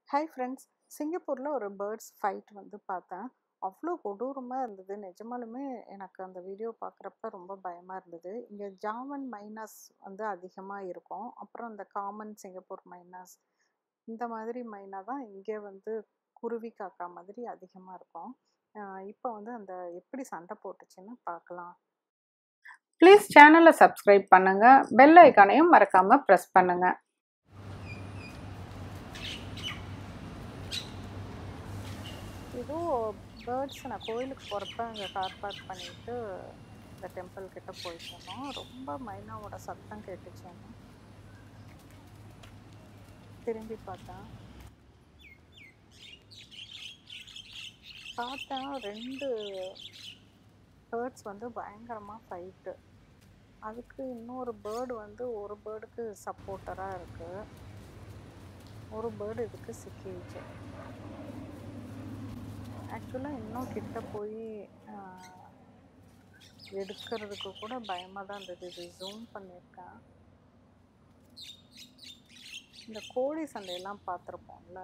hi friends சிங்கப்பூரில் ஒரு birds fight வந்து பார்த்தேன் அவ்வளோ கொடூரமாக இருந்தது நிஜமாலுமே எனக்கு அந்த வீடியோ பார்க்குறப்ப ரொம்ப பயமாக இருந்தது இங்கே ஜாவன் மைனாஸ் வந்து அதிகமாக இருக்கும் அப்புறம் இந்த காமன் சிங்கப்பூர் மைனாஸ் இந்த மாதிரி மைனா தான் இங்கே வந்து குருவி காக்கா மாதிரி அதிகமாக இருக்கும் இப்போ வந்து அந்த எப்படி சண்டை போட்டுச்சுன்னு பார்க்கலாம் ப்ளீஸ் சேனலை சப்ஸ்கிரைப் பண்ணுங்கள் பெல் ஐக்கானையும் மறக்காமல் ப்ரெஸ் பண்ணுங்கள் ஏதோ பேர்ட்ஸ் நான் கோயிலுக்கு போகிறப்ப அங்கே கார் பார்க் பண்ணிட்டு இந்த டெம்பிள் கிட்ட போயிட்டு இருந்தோம் ரொம்ப மைனாவோட சத்தம் கேட்டுச்சு திரும்பி பார்த்தேன் பார்த்தேன் ரெண்டு பேர்ட்ஸ் வந்து பயங்கரமாக ஃபைட்டு அதுக்கு இன்னொரு பேர்டு வந்து ஒரு பேர்டுக்கு சப்போர்ட்டராக இருக்குது ஒரு பேர்டு இதுக்கு சிக்கிடுச்சு ஆக்சுவலாக இன்னும் கிட்ட போய் எடுக்கிறதுக்கு கூட பயமாக தான் இருந்தது இது ஜூம் பண்ணியிருக்கேன் இந்த கோழி சண்டையெல்லாம் பார்த்துருப்போம்ல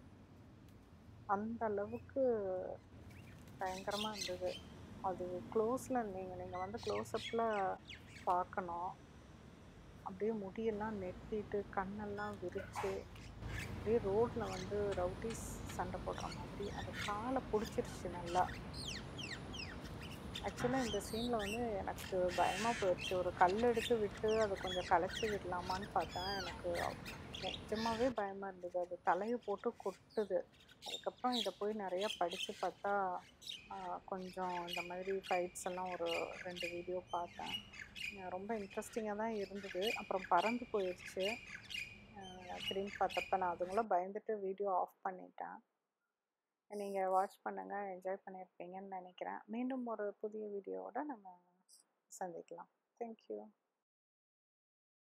அந்த அளவுக்கு பயங்கரமாக இருந்தது அது க்ளோஸில் நீங்கள் நீங்கள் வந்து க்ளோஸ்அப்பில் பார்க்கணும் அப்படியே முடியெல்லாம் நெட்டிட்டு கண்ணெல்லாம் விரித்து அப்படியே ரோட்டில் வந்து ரவுடிஸ் சண்டை போடுற மாதிரி அந்த காலை பிடிச்சிருச்சு நல்லா ஆக்சுவலாக இந்த சீனில் வந்து எனக்கு பயமாக போயிடுச்சு ஒரு கல் எடுத்து விட்டு அதை கொஞ்சம் கலைச்சி விடலாமான்னு பார்த்தேன் எனக்கு நிஜமாகவே பயமாக இருந்தது அது தலையை போட்டு கொட்டுது அதுக்கப்புறம் இதை போய் நிறையா படித்து பார்த்தா கொஞ்சம் இந்த மாதிரி ஃபைட்ஸ் எல்லாம் ஒரு ரெண்டு வீடியோ பார்த்தேன் ரொம்ப இன்ட்ரெஸ்டிங்காக தான் இருந்தது அப்புறம் பறந்து போயிடுச்சு திரும்பி பார்த்தப்ப நான் அதுங்களும் பயந்துட்டு வீடியோ ஆஃப் பண்ணிட்டேன் நீங்கள் வாட்ச் பண்ணுங்கள் என்ஜாய் பண்ணியிருப்பீங்கன்னு நினைக்கிறேன் மீண்டும் ஒரு புதிய வீடியோவோட நம்ம சந்திக்கலாம் தேங்க்யூ